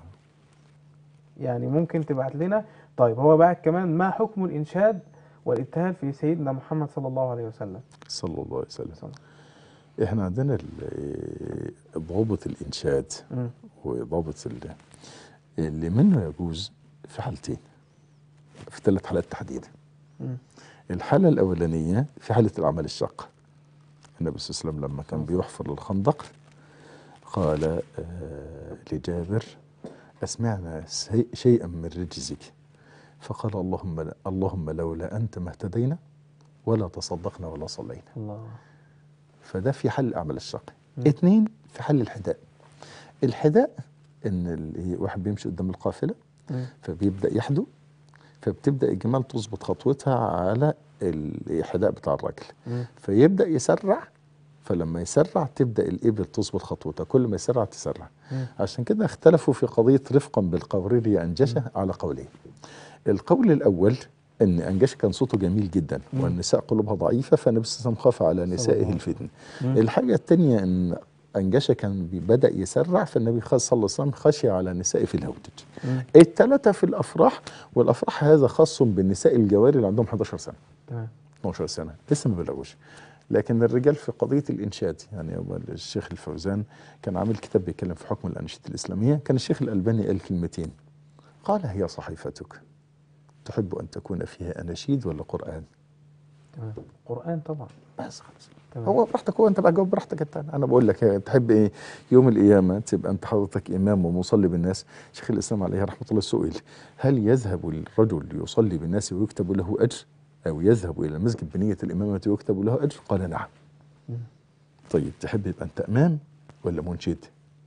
يعني ممكن تبعت لنا طيب هو بعد كمان ما حكم الانشاد والابتهال في سيدنا محمد صلى الله عليه وسلم صلى الله عليه وسلم صلى. احنا عندنا ال- ضابط الانشاد مم. وضابط ال- اللي منه يجوز في حالتين في ثلاث حالات تحديدا مم. الحالة الأولانية في حالة الأعمال الشاقة النبي صلى الله عليه وسلم لما كان بيحفر الخندق قال آه لجابر أسمعنا سي- شيئا من رجزك فقال اللهم اللهم لولا أنت ما اهتدينا ولا تصدقنا ولا صلينا الله فده في حل الأعمال الشاقة مم. اتنين في حل الحداء الحداء إن ال- واحد بيمشي قدام القافلة مم. فبيبدا يحدو فبتبدا الجمال تظبط خطوتها على الحداء بتاع الراجل مم. فيبدا يسرع فلما يسرع تبدا الابل تظبط خطوتها كل ما يسرع تسرع مم. عشان كده اختلفوا في قضيه رفقا بالقورير يا انجشه على قولين القول الاول ان انجشه كان صوته جميل جدا مم. والنساء قلوبها ضعيفه فالنبي صلى الله عليه وسلم خاف على الله نسائه عليه الفتن مم. الحاجه الثانيه ان انجشه كان بي- بدا يسرع فالنبي صلى الله عليه وسلم خشي على نسائه في الهودج مم. الثلاثة في الأفراح والأفراح هذا خاص بالنساء الجواري اللي عندهم 11 سنة تمام 12 سنة لسه ما بلغوش لكن الرجال في قضية الإنشاد يعني هو الشيخ الفوزان كان عامل كتاب بيتكلم في حكم الأنشطة الإسلامية كان الشيخ الألباني قال كلمتين قال هي صحيفتك تحب أن تكون فيها أناشيد ولا قرآن تمام قرآن طبعا بس خلاص تمام هو براحتك هو انت بقى جاوب براحتك انت انا بقول لك هي- تحب ايه يوم القيامه تبقى انت حضرتك امام ومصلي بالناس شيخ الاسلام عليه رحمه الله سئل هل يذهب الرجل ليصلي بالناس ويكتب له اجر او يذهب الى المسجد بنيه الامامه ويكتب له اجر قال نعم مم. طيب تحب يبقى انت امام ولا منشد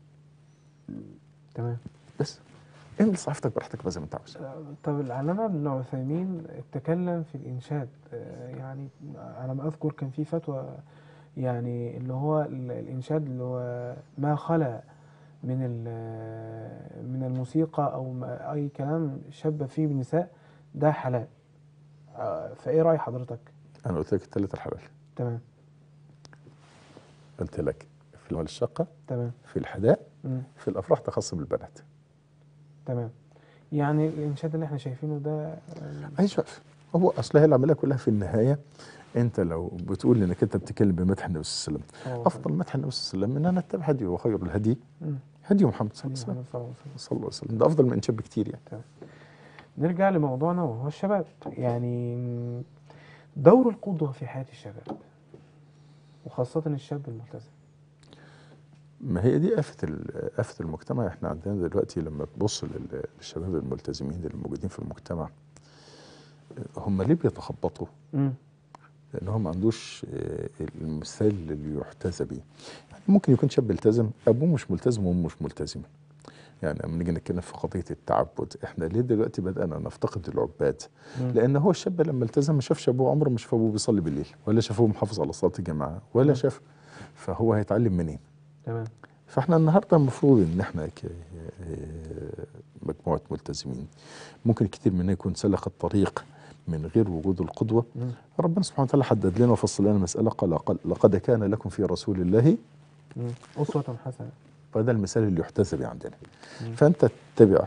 تمام بس اعمل صحيفتك براحتك بقى زي ما انت عاوز طب العلامة ابن عثيمين تكلم في الإنشاد آه، يعني على ما أذكر كان في فتوى يعني اللي هو ال- الإنشاد اللي هو ما خلا من ال- من الموسيقى أو ما- أي كلام شب فيه بالنساء ده حلال آه، فايه راي حضرتك انا قلت لك الثلاث الحلال تمام قلت لك في المال الشقه تمام في الحداء مم. في الافراح تخص بالبنات تمام يعني الانشاد اللي احنا شايفينه ده آه، عايز وقف هو اصل هي العمليه كلها في النهايه انت لو بتقول انك انت بتتكلم بمدح النبي صلى الله عليه وسلم هو- افضل مدح النبي صلى الله عليه وسلم ان انا اتبع هديه وخير الهدي مم. هدي محمد صلى الله صلى عليه وسلم الله عليه وسلم. صلى الله عليه وسلم ده افضل من انشاب بكتير يعني نرجع لموضوعنا وهو الشباب يعني م، دور القدوة في حياة الشباب وخاصة الشاب الملتزم ما هي دي آفة ال- آفة المجتمع احنا عندنا دلوقتي لما تبص لل- للشباب الملتزمين اللي موجودين في المجتمع هم ليه بيتخبطوا؟ مم. لان هو ما عندوش آه، المثال اللي يحتذى بيه يعني ممكن يكون شاب ملتزم ابوه مش ملتزم وامه مش ملتزمه يعني لما نيجي نتكلم في قضيه التعبد احنا ليه دلوقتي بدانا نفتقد العباد مم. لان هو الشاب لما التزم ما شافش ابوه عمره ما شاف ابوه بيصلي بالليل ولا شاف ابوه محافظ على صلاه الجماعه ولا مم. شاف فهو هيتعلم منين تمام فاحنا النهارده المفروض ان احنا ك آه، مجموعه ملتزمين ممكن كتير مننا يكون سلك الطريق من غير وجود القدوه مم. ربنا سبحانه وتعالى حدد لنا وفصل لنا مسألة قال قال لقد كان لكم في رسول الله مم. أسوة حسنة فهذا المثال اللي يحتذى به عندنا مم. فأنت تتبع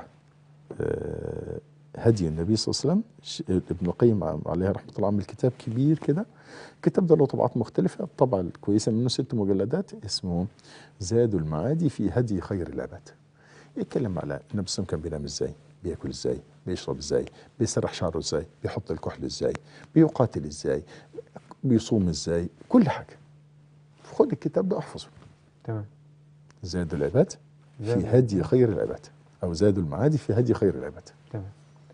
آه، هدي النبي صلى الله عليه وسلم ش- ابن القيم ع- عليه رحمة الله عمل كتاب كبير كده الكتاب ده له طبعات مختلفة الطبعة الكويسة منه ست مجلدات اسمه زاد المعادي في هدي خير العباد يتكلم على النبي صلى الله عليه وسلم كان بينام ازاي بياكل ازاي بيشرب ازاي بيسرح شعره ازاي بيحط الكحل ازاي بيقاتل ازاي بيصوم ازاي كل حاجة خد الكتاب ده احفظه تمام زاد العباد زاد في هدي خير العباد او زاد المعادي في هدي خير العباد تمام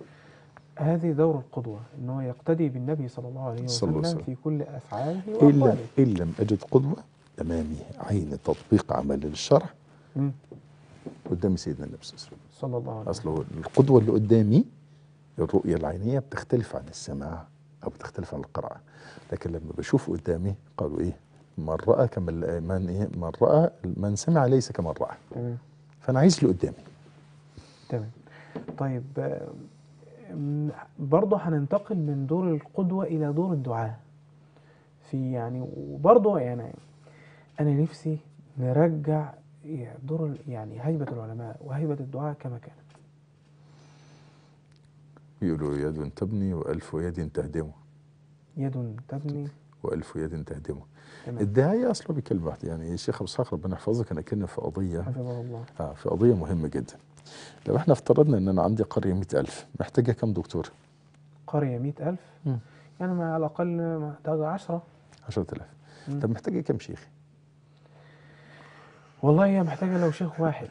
هذه دور القدوة ان هو يقتدي بالنبي صلى الله عليه صلى الله عليه وسلم وسلم. في كل افعاله إلا واقواله إن لم أجد قدوة أمامي عين تطبيق عمل للشرع مم. قدام سيدنا النبي صلى الله عليه وسلم صلى الله عليه وسلم أصله القدوة اللي قدامي الرؤية العينية بتختلف عن السماع أو بتختلف عن القراءة لكن لما بشوف قدامي قالوا إيه من رأى كمن من إيه من رأى من سمع ليس كمن رأى تمام فأنا عايز اللي قدامي تمام طيب آه، م- برضه هننتقل من دور القدوة إلى دور الدعاء في يعني وبرضه يعني أنا نفسي نرجع دور ال- يعني هيبة العلماء وهيبة الدعاء كما كانت يقولوا يد تبني وألف يد تهدمه يد تبني وألف يد تهدمه تمام الداعية أصله بيكلم واحد يعني الشيخ أبو إسحاق ربنا يحفظه كان اتكلم في قضية حفظه الله آه في قضية مهمة جدا لو احنا افترضنا ان انا عندي قرية مئة ألف محتاجة كم دكتور؟ قرية مئة ألف مم. يعني ما على الأقل محتاجة عشرة عشرة ألاف مم. طب محتاجة كم شيخ؟ والله هي محتاجة لو شيخ واحد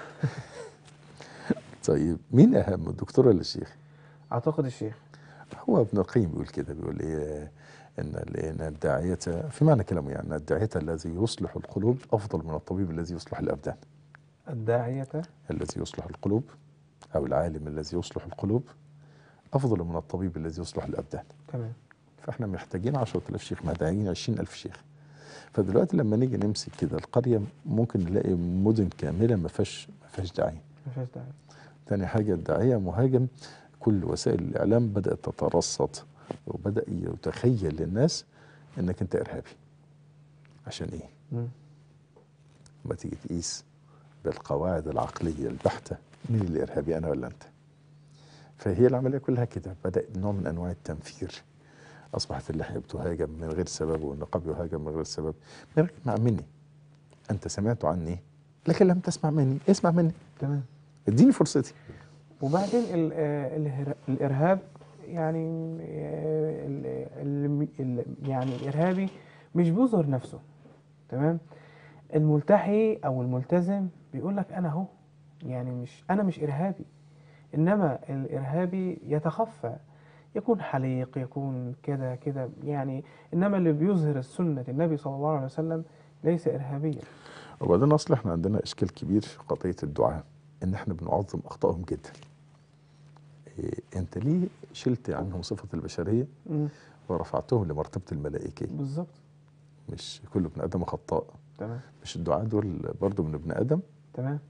طيب مين أهم الدكتور ولا الشيخ؟ أعتقد الشيخ هو ابن القيم بيقول كده بيقول إيه إن ال- إن الداعية في معنى كلامه يعني أن الداعية الذي يصلح القلوب أفضل من الطبيب الذي يصلح الأبدان الداعية الذي يصلح القلوب أو العالم الذي يصلح القلوب أفضل من الطبيب الذي يصلح الأبدان تمام فاحنا محتاجين 10000 شيخ محتاجين 20000 شيخ فدلوقتي لما نيجي نمسك كده القريه ممكن نلاقي مدن كامله ما فيهاش ما فيهاش داعيه ما فيهاش داعي تاني حاجه الداعيه مهاجم كل وسائل الاعلام بدات تترصد وبدا يتخيل للناس انك انت ارهابي عشان ايه مم. ما تيجي تقيس بالقواعد العقليه البحته مين الارهابي انا ولا انت فهي العمليه كلها كده بدا نوع من انواع التنفير اصبحت اللحيه بتهاجم من غير سبب والنقاب يهاجم من غير سبب من غير ما مني انت سمعت عني لكن لم تسمع مني اسمع مني تمام اديني فرصتي وبعدين ال- آه، الهر- الارهاب يعني آه، ال- ال- ال- يعني الارهابي مش بيظهر نفسه تمام الملتحي او الملتزم بيقول لك انا اهو يعني مش انا مش ارهابي انما الارهابي يتخفى يكون حليق يكون كده كده يعني انما اللي بيظهر السنه النبي صلى الله عليه وسلم ليس ارهابيا وبعدين اصل احنا عندنا اشكال كبير في قضيه الدعاء ان احنا بنعظم اخطائهم جدا إيه انت ليه شلت عنهم صفه البشريه مم، ورفعتهم لمرتبه الملائكه بالظبط مش كل ابن ادم خطاء تمام مش الدعاء دول برضو من ابن ادم تمام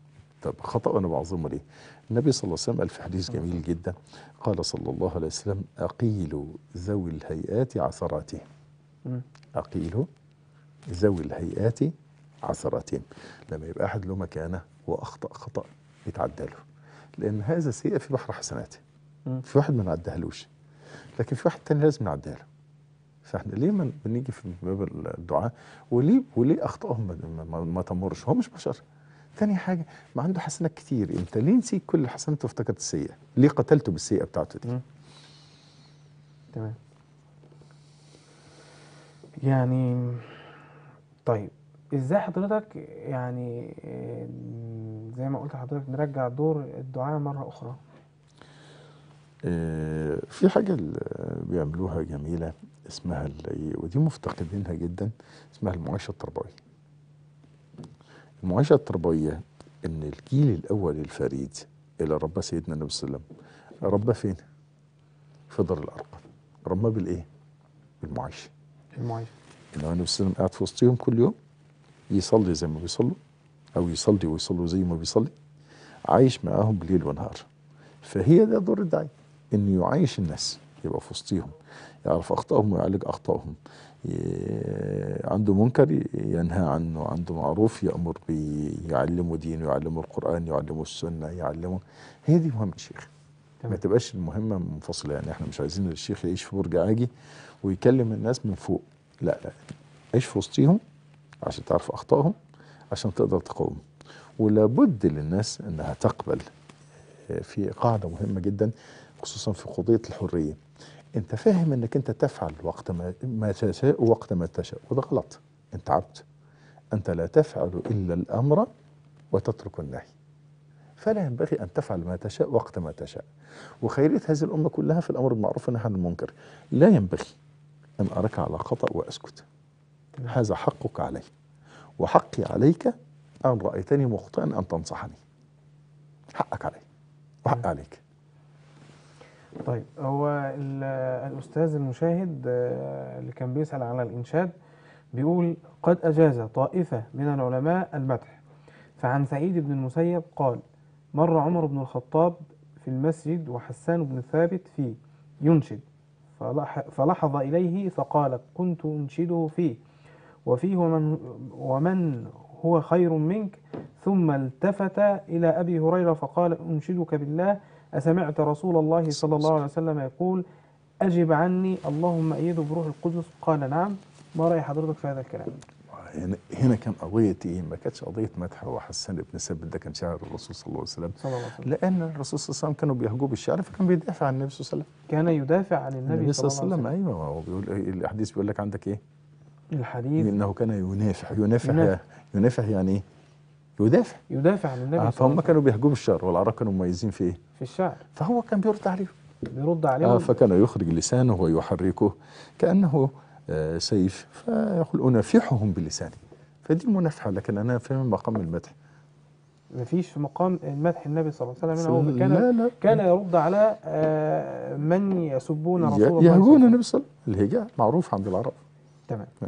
طب خطأ أنا بعظمه ليه؟ النبي صلى الله عليه وسلم قال في حديث جميل جدا قال صلى الله عليه وسلم أقيلوا ذوي الهيئات عثراتهم مم. أقيلوا ذوي الهيئات عثراتهم لما يبقى أحد له مكانة وأخطأ خطأ يتعدى له لأن هذا سيئة في بحر حسناته مم. في واحد ما نعدهالوش لكن في واحد تاني لازم نعديها له فاحنا ليه ما بنيجي في باب الدعاء وليه وليه اخطائهم ما, ما, ما تمرش هو مش بشر تاني حاجه ما عنده حسنات كتير انت ليه نسيت كل الحسنات وافتكرت السيئه ليه قتلته بالسيئه بتاعته دي مم. تمام يعني طيب ازاي حضرتك يعني آه، زي ما قلت لحضرتك نرجع دور الدعاء مرة أخرى آه، في حاجة ال- بيعملوها جميلة اسمها ال- ودي مفتقدينها جدا اسمها المعايشة التربوية المعايشة التربوية ان الجيل الاول الفريد اللي ربى سيدنا النبي صلى الله عليه وسلم ربى فين؟ في دار الارقم رباه بالايه؟ بالمعايشة المعايشة ان هو النبي صلى الله عليه وسلم قاعد في وسطهم كل يوم يصلي زي ما بيصلوا او يصلي ويصلوا زي ما بيصلي عايش معاهم ليل ونهار فهي ده دور الداعي انه يعايش الناس يبقى في وسطهم يعرف اخطائهم ويعالج اخطائهم ي- عنده منكر ينهى عنه عنده معروف يامر بيه يعلمه دينه يعلمه القران يعلمه السنه يعلمه هي دي مهمه الشيخ ما تمام تبقاش المهمه منفصله يعني احنا مش عايزين الشيخ يعيش في برج عاجي ويكلم الناس من فوق لا لا عيش في وسطهم عشان تعرف اخطائهم عشان تقدر تقاوم ولابد للناس انها تقبل آه، في قاعده مهمه جدا خصوصا في قضيه الحريه انت فاهم انك انت تفعل وقت ما ما تشاء وقت ما تشاء وده غلط انت عبد انت لا تفعل الا الامر وتترك النهي فلا ينبغي ان تفعل ما تشاء وقت ما تشاء وخيريه هذه الامه كلها في الامر بالمعروف والنهي عن المنكر لا ينبغي ان اراك على خطا واسكت هذا حقك علي وحقي عليك ان رايتني مخطئا ان تنصحني حقك علي وحق عليك طيب هو ال- الأستاذ المشاهد آه، اللي كان بيسأل على الإنشاد بيقول قد أجاز طائفة من العلماء المدح فعن سعيد بن المسيب قال مر عمر بن الخطاب في المسجد وحسان بن ثابت فيه ينشد فلح فلحظ إليه فقال كنت أنشده فيه وفيه ومن, ومن هو خير منك ثم التفت إلى أبي هريرة فقال أنشدك بالله أسمعت رسول الله صلى الله عليه وسلم يقول أجب عني اللهم أيده بروح القدس قال نعم ما رأي حضرتك في هذا الكلام هنا هنا كان قضيه ايه؟ ما كانتش قضيه مدح هو حسان بن ثابت ده كان شاعر الرسول صلى الله عليه وسلم صلى الله عليه وسلم لان الرسول صلى الله عليه وسلم كانوا بيهجوه بالشعر فكان بيدافع عن النبي صلى الله عليه وسلم كان يدافع عن النبي, النبي صلى الله عليه وسلم وسلم ايوه ما هو بيقول إيه الاحاديث بيقول لك عندك ايه؟ الحديث انه كان ينافح ينافح ينافح. ينافح يعني ايه؟ يدافع يدافع عن النبي آه صلى الله فهم عليه وسلم كانوا بيهجوه بالشعر والعرب كانوا مميزين في ايه؟ في الشعر فهو كان بيرد عليهم بيرد عليهم آه فكان يخرج لسانه ويحركه كأنه آه سيف فيقول أنافحهم بلساني فدي المنافحة لكن أنا في مقام المدح مفيش في مقام مدح النبي صلى الله عليه وسلم هو كان لا لا كان يرد على آه، من يسبون رسول الله صلى الله يهجون عليه وسلم النبي صلى الله عليه وسلم الهجاء معروف عند العرب تمام نعم.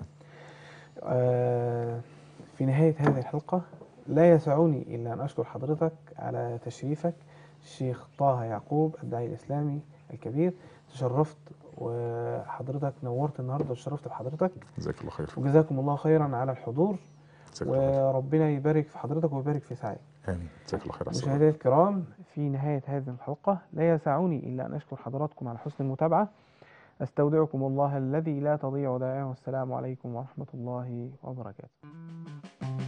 آه، في نهاية هذه الحلقة لا يسعني إلا أن أشكر حضرتك على تشريفك الشيخ طه يعقوب الداعي الإسلامي الكبير تشرفت وحضرتك نورت النهاردة وتشرفت بحضرتك جزاك الله خير وجزاكم الله خيرا على الحضور جزاك الله خير وربنا يبارك في حضرتك ويبارك في سعيك آمين جزاك الله خير أحسن مشاهدينا الكرام في نهاية هذه الحلقة لا يسعني إلا أن أشكر حضراتكم على حسن المتابعة أستودعكم الله الذي لا تضيع ودائعه والسلام عليكم ورحمة الله وبركاته